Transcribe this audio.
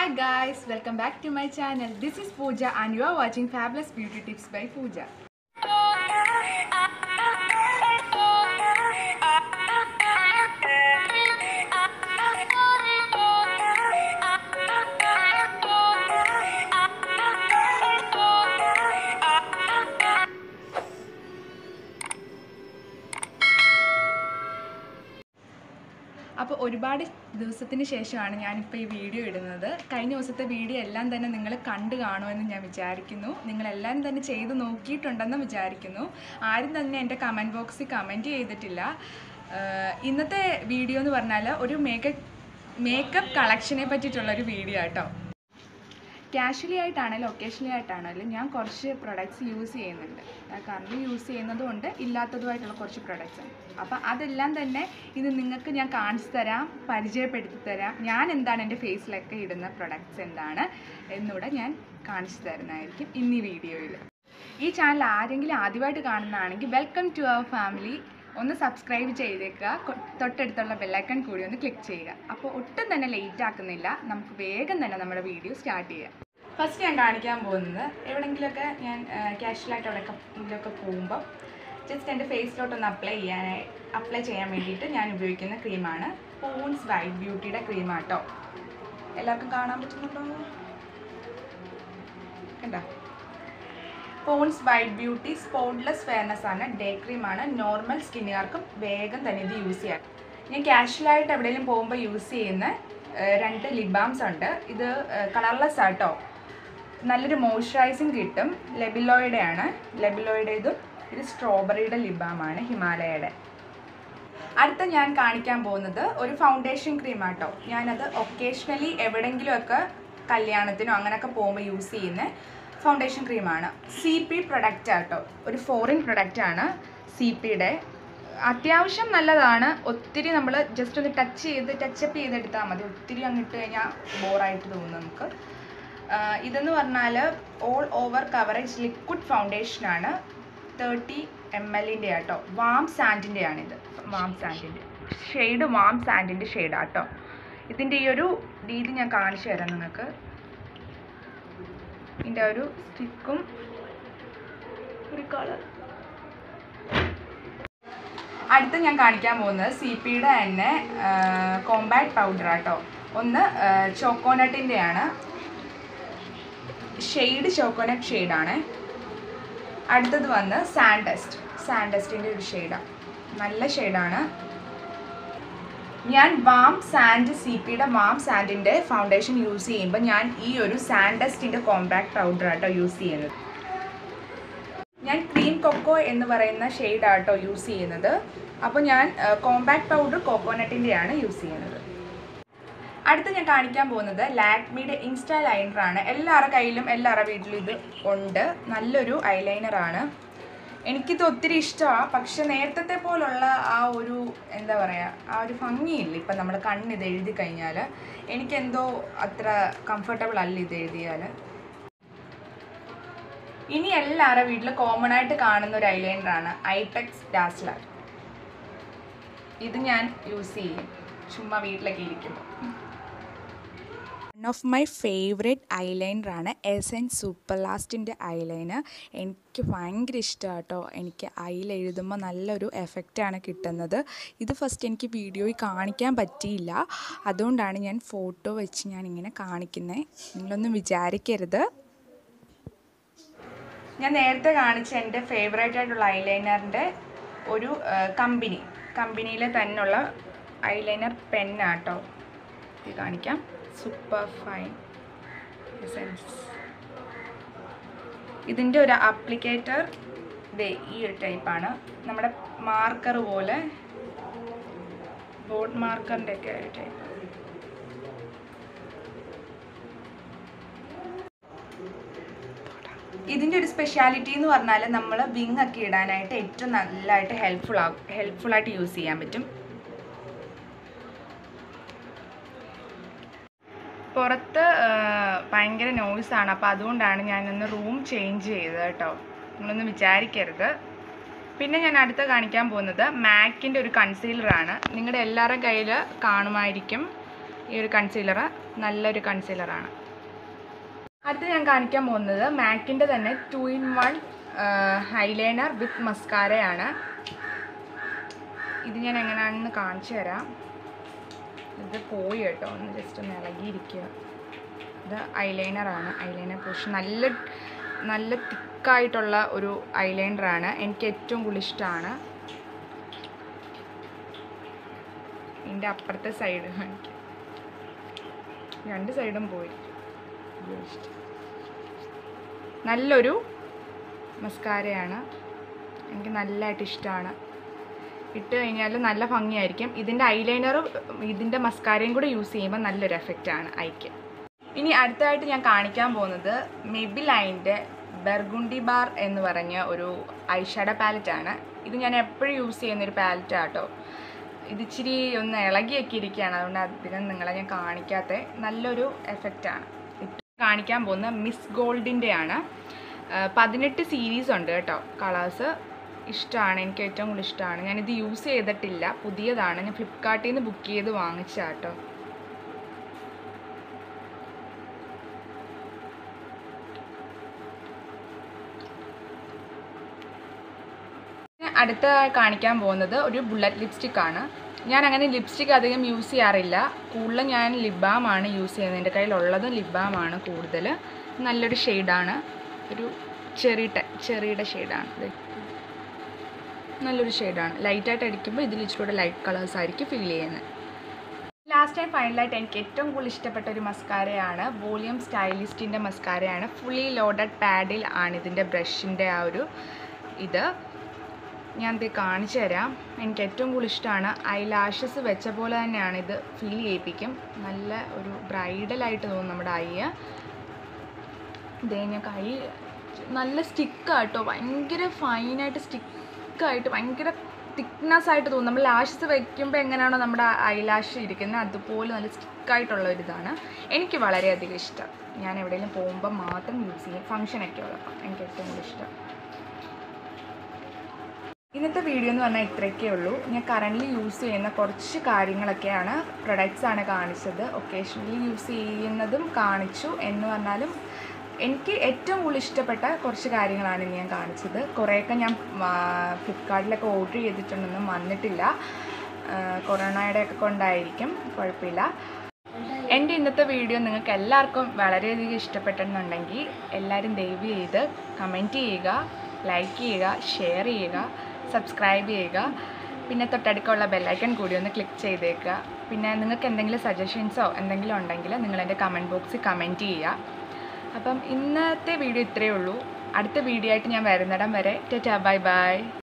Hi guys, welcome back to my channel. This is Pooja and you are watching Fabulous Beauty Tips by Pooja. അപ്പോൾ ഒരുപാട് ദിവസത്തിന് ശേഷമാണ് ഞാനിപ്പോൾ ഈ video ഇടുന്നത് കഴിഞ്ഞ ദിവസത്തെ വീഡിയോ എല്ലാം തന്നെ നിങ്ങൾ കണ്ടു കാണുമെന്ന് ഞാൻ വിചാരിക്കുന്നു നിങ്ങളെല്ലാം തന്നെ ചെയ്ത് നോക്കിയിട്ടുണ്ടെന്ന് വിചാരിക്കുന്നു ആരും തന്നെ എൻ്റെ കമൻറ്റ് ബോക്സിൽ കമൻറ്റ് ചെയ്തിട്ടില്ല ആഹ് ഇന്നത്തെ വീഡിയോ എന്ന് പറഞ്ഞാൽ ഒരു മേക്കപ്പ് മേക്കപ്പ് കളക്ഷനെ പറ്റിയിട്ടുള്ളൊരു വീഡിയോ ആട്ടോ കാഷ്വലി ആയിട്ടാണെങ്കിലും ഒക്കേഷണലി ആയിട്ടാണെങ്കിലും ഞാൻ കുറച്ച് പ്രൊഡക്ട്സ് യൂസ് ചെയ്യുന്നുണ്ട് കറണ്ട് യൂസ് ചെയ്യുന്നതുകൊണ്ട് ഇല്ലാത്തതുമായിട്ടുള്ള കുറച്ച് പ്രൊഡക്ട്സ് ഉണ്ട് അപ്പോൾ അതെല്ലാം തന്നെ ഇത് നിങ്ങൾക്ക് ഞാൻ കാണിച്ചു തരാം പരിചയപ്പെടുത്തി തരാം ഞാൻ എന്താണ് എൻ്റെ ഫേസിലൊക്കെ ഇടുന്ന പ്രൊഡക്ട്സ് എന്താണ് എന്നിവിടെ ഞാൻ കാണിച്ചു തരുന്നതായിരിക്കും ഇന്നീ വീഡിയോയിൽ ഈ ചാനൽ ആരെങ്കിലും ആദ്യമായിട്ട് കാണുന്നതാണെങ്കിൽ വെൽക്കം ടു അവർ ഫാമിലി ഒന്ന് സബ്സ്ക്രൈബ് ചെയ്തേക്കുക കൊ- തൊട്ടടുത്തുള്ള ബെല്ലൈക്കൺ കൂടി ഒന്ന് ക്ലിക്ക് ചെയ്യുക അപ്പോൾ ഒട്ടും തന്നെ ലേറ്റ് ആക്കുന്നില്ല നമുക്ക് വേഗം തന്നെ നമ്മുടെ വീഡിയോ സ്റ്റാർട്ട് ചെയ്യാം ഫസ്റ്റ് ഞാൻ കാണിക്കാൻ പോകുന്നത് എവിടെയെങ്കിലുമൊക്കെ ഞാൻ ക്യാഷ്വലായിട്ട് എവിടെയൊക്കെ ഇതിലൊക്കെ പോകുമ്പോൾ ജസ്റ്റ് എൻ്റെ ഫേസിലോട്ടൊന്ന് അപ്ലൈ ചെയ്യാനായി അപ്ലൈ ചെയ്യാൻ വേണ്ടിയിട്ട് ഞാൻ ഉപയോഗിക്കുന്ന ക്രീമാണ് പോൺസ് വൈറ്റ് ബ്യൂട്ടിയുടെ ക്രീമാട്ടോ എല്ലാവർക്കും കാണാൻ പറ്റുന്നുണ്ടോ കണ്ടോ Pond's white beauty spotless fairness ആണ് ഡേ ക്രീമാണ് നോർമൽ സ്കിന്നുകാർക്കും വേഗം തന്നെ ഇത് യൂസ് ചെയ്യാം ഞാൻ കാഷ്വലായിട്ട് എവിടെയെങ്കിലും പോകുമ്പോൾ യൂസ് ചെയ്യുന്ന ഏഹ്, രണ്ട് ലിപ് ബാംസ് ഉണ്ട് ഇത് കളർലെസ് ആട്ടോ നല്ലൊരു മോയ്സ്ചറൈസിങ് കിട്ടും ലെബിലോയുടെ ആണ് ലെബിലോയുടെ ഇതും ഇത് സ്ട്രോബെറിയുടെ ലിപ് ബാമാണ് ഹിമാലയയുടെ അടുത്ത ഞാൻ കാണിക്കാൻ പോകുന്നത് ഒരു ഫൗണ്ടേഷൻ ക്രീം ആട്ടോ ഞാനത് ഒക്കേഷണലി എവിടെയെങ്കിലുമൊക്കെ കല്യാണത്തിനോ അങ്ങനെയൊക്കെ പോകുമ്പോൾ യൂസ് ചെയ്യുന്ന ഫൗണ്ടേഷൻ ക്രീമാണ് സി പി പ്രൊഡക്റ്റ് ആട്ടോ ഒരു ഫോറിൻ പ്രൊഡക്റ്റ് ആണ് സി പിയുടെ അത്യാവശ്യം നല്ലതാണ് ഒത്തിരി നമ്മൾ ജസ്റ്റ് ഒന്ന് ടച്ച് ചെയ്ത് ടച്ചപ്പ് ചെയ്തെടുത്താൽ മതി ഒത്തിരി അങ്ങിട്ട് കഴിഞ്ഞാൽ ബോറായിട്ട് തോന്നും നമുക്ക് ആഹ് ഇതെന്ന് പറഞ്ഞാൽ ഓൾ ഓവർ കവറേജ് ലിക്വിഡ് ഫൗണ്ടേഷനാണ് തേർട്ടി എം എല്ലിൻ്റെ ആട്ടോ വാം സാൻഡിൻ്റെ ആണിത് വാം സാൻഡിൻ്റെ ഷെയ്ഡ് വാം സാൻഡിൻ്റെ ഷെയ്ഡാട്ടോ ഇതിൻ്റെ ഈ ഒരു രീതി ഞാൻ കാണിച്ചു തരാം നിങ്ങൾക്ക് ഇതിൻ്റെ ഒരു സ്റ്റിക്കും ഒരു കളർ അടുത്ത് ഞാൻ കാണിക്കാൻ പോകുന്നത് സി പിയുടെ തന്നെ കോമ്പാക്ട് പൗഡർ ആട്ടോ ഒന്ന് ചോക്കോനട്ടിൻ്റെ ആണ് ഷെയ്ഡ് ചോക്കോനട്ട് ഷെയ്ഡാണ് അടുത്തത് വന്ന് സാൻഡസ്റ്റ് സാൻഡസ്റ്റിൻ്റെ ഒരു ഷെയ്ഡാണ് നല്ല ഷെയ്ഡാണ് ഞാൻ വാം സാൻഡ് സി പിയുടെ വാം സാൻഡിൻ്റെ ഫൗണ്ടേഷൻ യൂസ് ചെയ്യുമ്പോൾ ഞാൻ ഈ ഒരു സാൻഡസ്റ്റിൻ്റെ കോമ്പാക്ട് പൗഡർ ആട്ടോ യൂസ് ചെയ്യുന്നത് ഞാൻ ക്രീം കൊക്കോ എന്ന് പറയുന്ന ഷെയ്ഡാട്ടോ യൂസ് ചെയ്യുന്നത് അപ്പോൾ ഞാൻ കോമ്പാക്ട് പൗഡർ കോക്കോനട്ടിൻ്റെയാണ് യൂസ് ചെയ്യുന്നത് അടുത്ത് ഞാൻ കാണിക്കാൻ പോകുന്നത് ലാക്മിയുടെ ഇൻസ്റ്റ ലൈനറാണ് എല്ലാവരുടെ കയ്യിലും എല്ലാവരുടെ വീട്ടിലും ഇത് ഉണ്ട് നല്ലൊരു ഐലൈനറാണ് എനിക്കിത് ഒത്തിരി ഇഷ്ടമാണ് പക്ഷെ നേരത്തെ പോലുള്ള ആ ഒരു എന്താ പറയുക ആ ഒരു ഭംഗിയില്ല ഇപ്പം നമ്മൾ കണ്ണിത് എഴുതി കഴിഞ്ഞാൽ എനിക്കെന്തോ അത്ര കംഫർട്ടബിൾ അല്ല ഇത് എഴുതിയാൽ ഇനി എല്ലാവരുടെ വീട്ടിൽ കോമൺ ആയിട്ട് കാണുന്ന ഒരു ഐലൈനറാണ് ഐടെക്സ് ഡാസ്ലർ ഇത് ഞാൻ യൂസ് ചെയ്യും ചുമ്മാ വീട്ടിലൊക്കെ ഇരിക്കുമ്പോൾ വൺ ഓഫ് മൈ ഫേവറേറ്റ് ഐലൈനറാണ് എസ് എൻ സൂപ്പർ ലാസ്റ്റിൻ്റെ ഐലൈനർ എനിക്ക് ഭയങ്കര ഇഷ്ടമാണ് കേട്ടോ എനിക്ക് ഐൽ എഴുതുമ്പോൾ നല്ലൊരു എഫക്റ്റാണ് കിട്ടുന്നത് ഇത് ഫസ്റ്റ് എനിക്ക് വീഡിയോയിൽ കാണിക്കാൻ പറ്റിയില്ല അതുകൊണ്ടാണ് ഞാൻ ഫോട്ടോ വെച്ച് ഞാൻ ഇങ്ങനെ കാണിക്കുന്നത് നിങ്ങളൊന്നും വിചാരിക്കരുത് ഞാൻ നേരത്തെ കാണിച്ച എൻ്റെ ഫേവറേറ്റ് ആയിട്ടുള്ള ഐലൈനറിൻ്റെ ഒരു കമ്പനി കമ്പനിയിലെ തന്നെയുള്ള ഐലൈനർ പെന്നാട്ടോ ഇത് കാണിക്കാം സൂപ്പർ ഫൈൻ എസെൻസ് ഇതിൻ്റെ ഒരു ആപ്ലിക്കേറ്റർ ദേ ഈ ഒരു ടൈപ്പാണ് നമ്മുടെ മാർക്കർ പോലെ ബോർഡ് മാർക്കറിൻ്റെ ഒക്കെ ഒരു ടൈപ്പ് ഇതിൻ്റെ ഒരു സ്പെഷ്യാലിറ്റി എന്ന് പറഞ്ഞാൽ നമ്മൾ വിങ് ഒക്കെ ഇടാനായിട്ട് ഏറ്റവും നല്ലതായിട്ട് ഹെൽപ്ഫുൾ ആകും ഹെൽപ്ഫുള്ളായിട്ട് യൂസ് ചെയ്യാൻ പറ്റും പുറത്ത് ആ, ഭയങ്കര നോയ്സാണ് അപ്പോൾ അതുകൊണ്ടാണ് ഞാനൊന്ന് റൂം ചേഞ്ച് ചെയ്തത് കേട്ടോ നിങ്ങളൊന്നും വിചാരിക്കരുത് പിന്നെ ഞാൻ അടുത്ത കാണിക്കാൻ പോകുന്നത് മാക്കിൻ്റെ ഒരു കൺസീലറാണ് നിങ്ങളുടെ എല്ലാവരുടെ കയ്യിൽ കാണുമായിരിക്കും ഈ ഒരു കൺസീലർ നല്ലൊരു കൺസീലറാണ് അടുത്ത് ഞാൻ കാണിക്കാൻ പോകുന്നത് മാക്കിൻ്റെ തന്നെ two in one eyeliner with മസ്കാരയാണ് ഇത് ഞാൻ എങ്ങനെയാണെന്ന് കാണിച്ചു തരാം ഇത് പോയി കേട്ടോ ഒന്ന് ജസ്റ്റ് ഒന്ന് ഇളകിയിരിക്കുക ഇത് ഐലൈനറാണ് ഐലൈനർ പോഷൻ നല്ല നല്ല തിക്കായിട്ടുള്ള ഒരു ഐലൈനറാണ് എനിക്ക് ഏറ്റവും കൂടുതൽ ഇഷ്ടമാണ് ഇതിൻ്റെ അപ്പുറത്തെ സൈഡ് കാണിക്കാം രണ്ട് സൈഡും പോയി ഉപയോഗിച്ചിട്ട് നല്ലൊരു മസ്കാരയാണ് എനിക്ക് നല്ലതായിട്ട് ഇഷ്ടമാണ് ഇട്ട് കഴിഞ്ഞാൽ നല്ല ഭംഗിയായിരിക്കും ഇതിൻ്റെ ഐലൈനറും ഇതിൻ്റെ മസ്കാരയും കൂടെ യൂസ് ചെയ്യുമ്പോൾ നല്ലൊരു എഫക്റ്റാണ് ഐക്ക് ഇനി അടുത്തതായിട്ട് ഞാൻ കാണിക്കാൻ പോകുന്നത് മെബിലൈൻ്റെ ബെർഗുണ്ടി ബാർ എന്ന് പറഞ്ഞ ഒരു ഐഷാഡ പാലറ്റാണ് ഇത് ഞാൻ എപ്പോഴും യൂസ് ചെയ്യുന്നൊരു പാലറ്റാട്ടോ ഇത് ഇച്ചിരി ഒന്ന് ഇളകിയൊക്കെ ഇരിക്കുകയാണ് അതുകൊണ്ട് അധികം നിങ്ങളെ ഞാൻ കാണിക്കാത്ത നല്ലൊരു എഫക്റ്റാണ് ഇട്ട് കാണിക്കാൻ പോകുന്ന മിസ് ഗോൾഡിൻ്റെ ആണ് ആ, പതിനെട്ട് സീരീസ് ഉണ്ട് കേട്ടോ കളേഴ്സ് ഇഷ്ടമാണ് എനിക്ക് ഏറ്റവും കൂടുതൽ ഇഷ്ടമാണ് ഞാനിത് യൂസ് ചെയ്തിട്ടില്ല പുതിയതാണ് ഞാൻ ഫ്ലിപ്കാർട്ടിൽ നിന്ന് ബുക്ക് ചെയ്ത് വാങ്ങിച്ചതാണ് കേട്ടോ ഞാൻ അടുത്ത കാണിക്കാൻ പോകുന്നത് ഒരു ബുള്ളറ്റ് ലിപ്സ്റ്റിക് ആണ് ഞാൻ അങ്ങനെ ലിപ്സ്റ്റിക് അധികം യൂസ് ചെയ്യാറില്ല കൂടുതലും ഞാൻ ലിപ് ബാം ആണ് യൂസ് ചെയ്യുന്നത് എൻ്റെ കയ്യിലുള്ളത് ലിപ് ബാം ആണ് കൂടുതൽ നല്ലൊരു ഷെയ്ഡാണ് ഒരു ചെറി ചെറിയുടെ ഷെയ്ഡാണ് ഇത് നല്ലൊരു ഷെയ്ഡാണ് ലൈറ്റായിട്ട് അടിക്കുമ്പോൾ ഇതിൽ ഇച്ചിരി ലൈറ്റ് കളേഴ്സ് ആയിരിക്കും ഫീൽ ചെയ്യുന്നത് ലാസ്റ്റ് ആൻഡ് ഫൈനലായിട്ട് എനിക്ക് ഏറ്റവും കൂടുതൽ ഇഷ്ടപ്പെട്ട ഒരു മസ്കാരയാണ് വോളിയം സ്റ്റൈലിസ്റ്റിൻ്റെ മസ്കാരയാണ് ഫുള്ളി ലോഡഡ് പാഡിൽ ആണ് ഇതിൻ്റെ ബ്രഷിൻ്റെ ആ ഒരു ഇത് ഞാൻ ഇത് കാണിച്ചു തരാം എനിക്ക് ഏറ്റവും കൂടുതൽ ഇഷ്ടമാണ് ഐ ലാഷസ് വെച്ച പോലെ തന്നെയാണ് ഇത് ഫീൽ ചെയ്യിപ്പിക്കും നല്ല ഒരു ബ്രൈഡലായിട്ട് തോന്നും നമ്മുടെ ഐ ഇതേ ഞാൻ കൈ നല്ല സ്റ്റിക്കാട്ടോ ഭയങ്കര ഫൈനായിട്ട് സ്റ്റിക്കായിട്ട് ഭയങ്കര തിക്നെസ് ആയിട്ട് തോന്നും നമ്മൾ ലാഷസ് വെക്കുമ്പോൾ എങ്ങനെയാണോ നമ്മുടെ ഐലാഷ് ഇരിക്കുന്നത് അതുപോലെ നല്ല സ്റ്റിക്കായിട്ടുള്ള ഒരു ഇതാണ് എനിക്ക് വളരെയധികം ഇഷ്ടം ഞാൻ എവിടെയെങ്കിലും പോകുമ്പോൾ മാത്രം യൂസ് ചെയ്യും ഫങ്ഷനൊക്കെ ഉള്ളപ്പോൾ എനിക്ക് ഏറ്റവും കൂടുതൽ ഇഷ്ടം ഇന്നത്തെ വീഡിയോ എന്ന് പറഞ്ഞാൽ ഇത്രയൊക്കെ ഉള്ളൂ ഞാൻ കറൻ്റ് യൂസ് ചെയ്യുന്ന കുറച്ച് കാര്യങ്ങളൊക്കെയാണ് പ്രൊഡക്ട്സ് ആണ് കാണിച്ചത് ഒക്കേഷണലി യൂസ് ചെയ്യുന്നതും കാണിച്ചു എന്ന് പറഞ്ഞാലും എനിക്ക് ഏറ്റവും കൂടുതൽ ഇഷ്ടപ്പെട്ട കുറച്ച് കാര്യങ്ങളാണ് ഇന്ന് ഞാൻ കാണിച്ചത് കുറേയൊക്കെ ഞാൻ ഫ്ലിപ്കാർട്ടിലൊക്കെ ഓർഡർ ചെയ്തിട്ടുണ്ടെന്നും വന്നിട്ടില്ല കൊറോണയുടെ ഒക്കെ കൊണ്ടായിരിക്കും കുഴപ്പമില്ല എൻ്റെ ഇന്നത്തെ വീഡിയോ നിങ്ങൾക്ക് എല്ലാവർക്കും വളരെയധികം ഇഷ്ടപ്പെട്ടെന്നുണ്ടെങ്കിൽ എല്ലാവരും ദയവ് ചെയ്ത് കമൻറ്റ് ചെയ്യുക ലൈക്ക് ചെയ്യുക ഷെയർ ചെയ്യുക സബ്സ്ക്രൈബ് ചെയ്യുക പിന്നെ തൊട്ടടുക്കുള്ള ബെല്ലൈക്കൺ കൂടി ഒന്ന് ക്ലിക്ക് ചെയ്തേക്കുക പിന്നെ നിങ്ങൾക്ക് എന്തെങ്കിലും സജഷൻസോ എന്തെങ്കിലും ഉണ്ടെങ്കിൽ നിങ്ങൾ എൻ്റെ കമൻറ്റ് ബോക്സിൽ കമൻറ്റ് ചെയ്യുക അപ്പം ഇന്നത്തെ വീഡിയോ ഇത്രയേ ഉള്ളൂ അടുത്ത വീഡിയോ ആയിട്ട് ഞാൻ വരുന്നിടം വരെ ടാറ്റാ ബൈ ബൈ